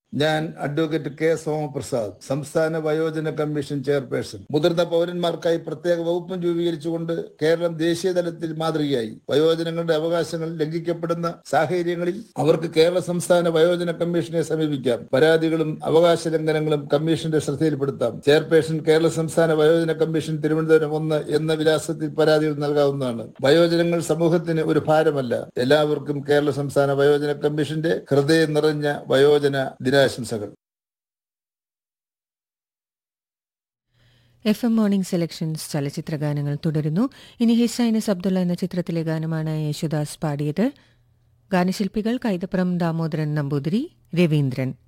ഞാൻ advocate K Somaprasad സംസ്ഥാന വയോജന കമ്മീഷൻ ചെയർപേഴ്സൺ മുതിർന്ന പൗരന്മാർക്കായി പ്രത്യേക വകുപ്പും രൂപീകരിച്ചുകൊണ്ട് കേരളം ദേശീയ തലത്തിൽ മാതൃകയായി വയോജനങ്ങളുടെ അവകാശങ്ങൾ ലംഘിക്കപ്പെടുന്ന സാഹചര്യങ്ങളിൽ അവർക്ക് കേരള സംസ്ഥാന വയോജന കമ്മീഷനെ സമീപിക്കാം പരാതികളും അവകാശ ലംഘനങ്ങളും കമ്മീഷന്റെ ശ്രദ്ധയിൽപ്പെടുത്താം ചെയർപേഴ്സൺ കേരള സംസ്ഥാന വയോജന കമ്മീഷൻ തിരുവനന്തപുരം ഒന്ന് എന്ന വിലാസത്തിൽ പരാതികൾ നൽകാവുന്നതാണ് വയോജനങ്ങൾ സമൂഹത്തിന് ഒരു ഭാരമല്ല എല്ലാവർക്കും കേരള സംസ്ഥാന വയോജന കമ്മീഷന്റെ ഹൃദയം നിറഞ്ഞ വയോജന ദിനാശംസകൾ എഫ് എം മോർണിംഗ് സെലക്ഷൻസ് ചലച്ചിത്ര ഗാനങ്ങൾ തുടരുന്നു ഇനി ഹിസൈനസ് അബ്ദുള്ള എന്ന ചിത്രത്തിലെ ഗാനമാണ് യേശുദാസ് പാടിയത് ഗാനശില്പികൾ കൈതപ്രം ദാമോദരൻ നമ്പൂതിരി രവീന്ദ്രൻ